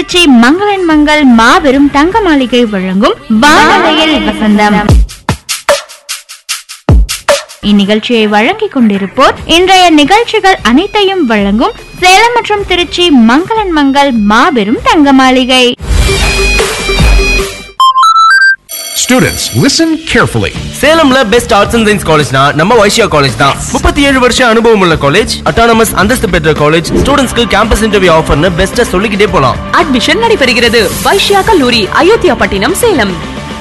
திருச்சி மங்களன் மங்கள் மாபெரும் தங்க மாளிகை வழங்கும் வானலையில் வசந்தம் இந்நிகழ்ச்சியை வழங்கிக் கொண்டிருப்போர் இன்றைய நிகழ்ச்சிகள் அனைத்தையும் வழங்கும் சேலம் மற்றும் திருச்சி மங்களன் மங்கள் மாபெரும் தங்க மாளிகை Students, listen carefully. சேலம்ல பெஸ்ட் ஆர்ட்ஸ் அண்ட் சயின்ஸ் காலேஜ்னா நம்ம வைஷ்யா காலேஜ் தான் முப்பத்தி ஏழு வருஷம் அனுபவம் உள்ள காலேஜ் அட்டானமஸ் அந்தஸ்து பெற்ற காலேஜ் ஸ்டூடெண்ட்ஸ்க்கு கேம்பஸ் இன்டர்வியூ ஆஃபர்னு பெஸ்ட்டா சொல்லிக்கிட்டே போலாம் அட்மிஷன் நடைபெறுகிறது வைஷ்யா கல்லூரி அயோத்தியா பட்டினம் சேலம்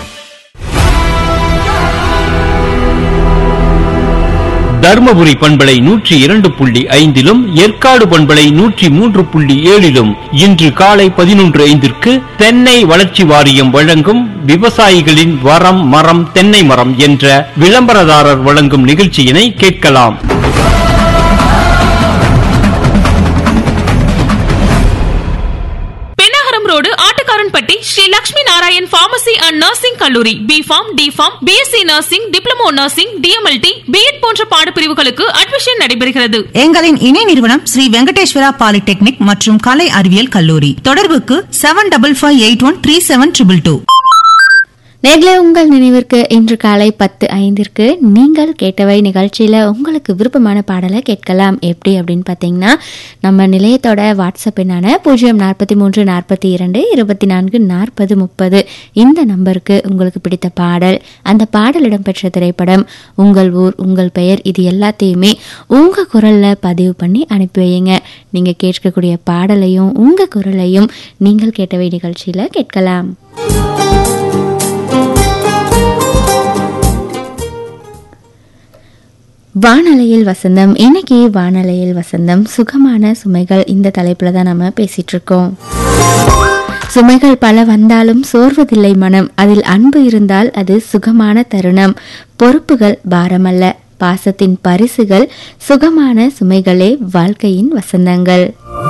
தர்மபுரி பண்பலை நூற்றி இரண்டு புள்ளி ஐந்திலும் ஏற்காடு பண்பலை நூற்றி மூன்று புள்ளி ஏழிலும் இன்று காலை பதினொன்று ஐந்திற்கு தென்னை வளர்ச்சி வாரியம் வழங்கும் விவசாயிகளின் வரம் மரம் தென்னை மரம் என்ற விளம்பரதாரர் வழங்கும் நிகழ்ச்சியினை கேட்கலாம் Pennagaram road Attukaranpatti Sri Lakshmi Narayan pharmacy and nursing கல்லூரி B pharm D pharm BSc nursing diploma nursing DMLT BEd போன்ற பாடப்பிரிவுகளுக்கு அட்மிஷன் நடைபெறுகிறது எங்களின் இணை நிறுவனம் ஸ்ரீ வெங்கடேஸ்வரா பாலிடெக்னிக் மற்றும் கலை அறிவியல் கல்லூரி தொடர்புக்கு seven double five eight one three seven triple two நேர்களே உங்கள் நினைவிற்கு இன்று காலை பத்து ஐந்திற்கு நீங்கள் கேட்டவை நிகழ்ச்சியில் உங்களுக்கு விருப்பமான பாடலை கேட்கலாம் எப்படி அப்படின்னு பார்த்தீங்கன்னா நம்ம நிலையத்தோட வாட்ஸ்அப் எண்ணான பூஜ்ஜியம் நாற்பத்தி மூன்று நாற்பத்தி இரண்டு இருபத்தி நான்கு நாற்பது முப்பது இந்த நம்பருக்கு உங்களுக்கு பிடித்த பாடல் அந்த பாடல் இடம்பெற்ற திரைப்படம் உங்கள் ஊர் உங்கள் பெயர் இது எல்லாத்தையுமே உங்கள் குரலில் பதிவு பண்ணி அனுப்பி வையுங்க நீங்கள் கேட்கக்கூடிய பாடலையும் உங்கள் குரலையும் நீங்கள் கேட்டவை நிகழ்ச்சியில் கேட்கலாம் வானலையில் வசந்தம் இன்னைக்கு வானலையில் வசந்தம் சுகமான சுமைகள் இந்த தலைப்புல தான் நம்ம பேசிட்டு இருக்கோம் சுமைகள் பல வந்தாலும் சோர்வதில்லை மனம் அதில் அன்பு இருந்தால் அது சுகமான தருணம் பொறுப்புகள் பாரமல்ல பாசத்தின் பரிசுகள் சுகமான சுமைகளே வாழ்க்கையின் வசந்தங்கள்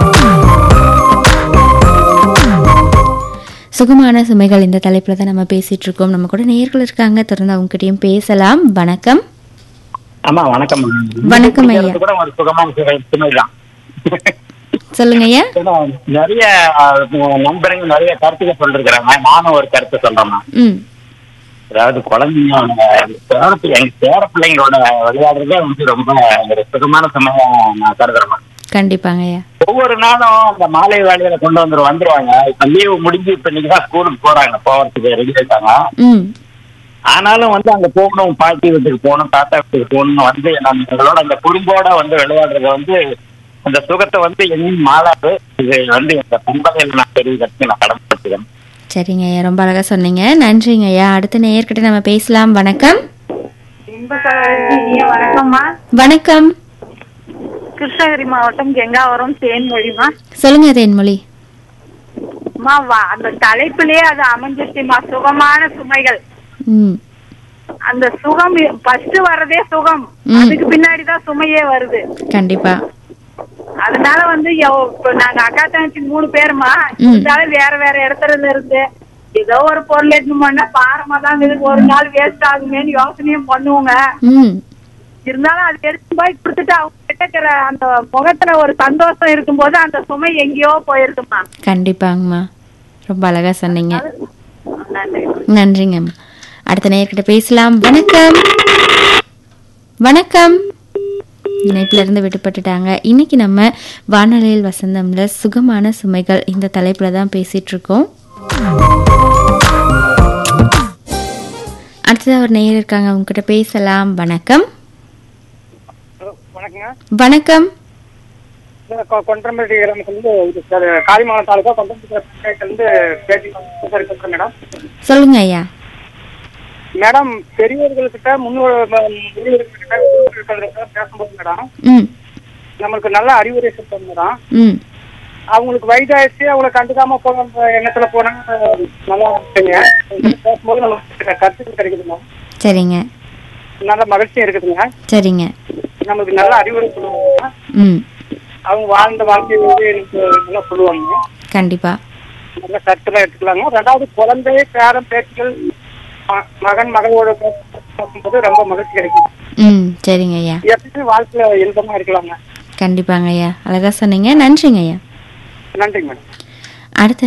சுகமான சுமைகள் இந்த தலைப்புல தான் நம்ம பேசிட்டு இருக்கோம் நம்ம கூட நேர்கள் இருக்காங்க தொடர்ந்து அவங்ககிட்டயும் பேசலாம் வணக்கம் ஆமா வணக்கம் வணக்கம் ஐயா. இது கூட ஒரு சுகமான சுமை சுமைதான் சொல்லுங்க ஐயா ஏன்னா, நிறைய அஹ், நண்பர்கள் நிறைய கருத்துக்கள் சொல்லிருக்கிறாங்க நானும் ஒரு கருத்து சொல்றேன் ம் அதாவது குழந்தைங்க அவங்க பேர பிள்ளை- எங்க பேர பிள்ளைங்களோட விளையாடுறதே வந்து ரொம்ப ஒரு சுகமான சுமையா நான் கருதுறேன் கண்டிப்பாங்க ஐயா ஒவ்வொரு நாளும் அந்த மாலை வேலையில கொண்டு வந்துரு வந்துருவாங்க இப்ப லீவு முடிஞ்சு இப்ப இன்னைக்கு தான் ஸ்கூலுக்கு போறாங்க போறதுக்கு ரெடி ஆயிட்டாங்க ம் ஆனாலும் வந்து அங்க போகணும் பாட்டி வீட்டுக்கு போகணும் தாத்தா வீட்டுக்கு போகணும் வந்து நம்மளோட அந்த குடும்போட வந்து விளையாடுறது வந்து அந்த சுகத்தை வந்து எங்கேயும் மாறாது இது வந்து இந்த பண்பலையில் நான் தெரிவிக்கிறதுக்கு நான் கடமைப்பட்டுக்கிறேன் சரிங்க ஐயா ரொம்ப அழகா சொன்னீங்க நன்றிங்க ஐயா அடுத்த நேயர்கிட்ட நம்ம பேசலாம் வணக்கம் வணக்கம்மா வணக்கம் கிருஷ்ணகிரி மாவட்டம் கெங்காவரம் தேன்மொழிமா சொல்லுங்க தேன்மொழி அம்மா வா- அந்த தலைப்பிலேயே அது அமைஞ்சிருச்சுமா சுகமான சுமைகள் ம் அந்த சுகம் ஃபர்ஸ்ட் வர்றதே சுகம் ம். அதுக்கு பின்னாடி தான் சுமையே வருது கண்டிப்பா அதனால வந்து எவ்- இப்ப நாங்க அக்கா தங்கச்சி மூணு பேருமா ம். இருந்தாலும் வேற வேற இடத்துல இருந்து ஏதோ ஒரு பொருள் எடுத்து பண்ணா பாரமா தான் இருக்குது ஒரு நாள் வேஸ்ட் ஆகுமேன்னு யோசனையும் பண்ணுவோங்க ம் இருந்தாலும் அது எடுத்து போய் கொடுத்துட்டு அவங்க கிட்ட இருக்கிற அந்த முகத்துல ஒரு சந்தோஷம் இருக்கும்போது அந்த சுமை எங்கேயோ போயிருக்குமா கண்டிப்பாங்கம்மா ரொம்ப அழகா சொன்னீங்க நன்றி நன்றிங்கம்மா அடுத்த நேயர்கிட்ட பேசலாம் வணக்கம் வணக்கம் இணைப்புல இருந்து விடுபட்டுட்டாங்க இன்னைக்கு நம்ம வானொலியில் வசந்தம்ல சுகமான சுமைகள் இந்த தலைப்புல தான் பேசிட்டு இருக்கோம் அடுத்தது ஒரு நேயர் இருக்காங்க அவங்க கிட்ட பேசலாம் வணக்கம் வணக்கங்க வணக்கம் கொண்டம்பட்டி கிராமத்துலேருந்து இது சார் காரிமங்கலம் தாலுக்கா கொண்டம்பட்டி பஞ்சாயத்துலேருந்து பேட்டி சார் பேசுகிறேன் மேடம் சொல்லுங்க ஐயா மேடம் பெரியவர்கள்கிட்ட முன்னோர் முதியவர்கள்கிட்ட குருக்கள் பேசும்போது மேடம் ம் நம்மளுக்கு நல்ல அறிவுரை சொல்லுங்க மேடம் ம் அவங்களுக்கு வயதாயிடுச்சு அவங்கள கண்டுக்காம போன எண்ணத்துல போனாங்க நல்லா இருக்குங்க பேசும்போது நமக்கு கருத்துக்கள் கிடைக்குதுங்க சரிங்க நல்ல மகிழ்ச்சியும் இருக்குதுங்க சரிங்க நமக்கு நல்ல அறிவுரை சொல்லுவாங்க ம் அவங்க வாழ்ந்த வாழ்க்கையை வந்து எனக்கு நல்லா சொல்லுவாங்க கண்டிப்பா நல்ல கருத்துலாம் எடுத்துக்கலாங்க ரெண்டாவது குழந்தை பேரன் பேத்திகள் ம- மகன் மகளோட பேசும்போது ரொம்ப மகிழ்ச்சி கிடைக்கும் ம் சரிங்க ஐயா எப்பயுமே வாழ்க்கையில இன்பமா இருக்கலாங்க கண்டிப்பாங்க ஐயா அழகா சொன்னீங்க நன்றிங்க ஐயா நன்றிங்க மேடம் அடுத்த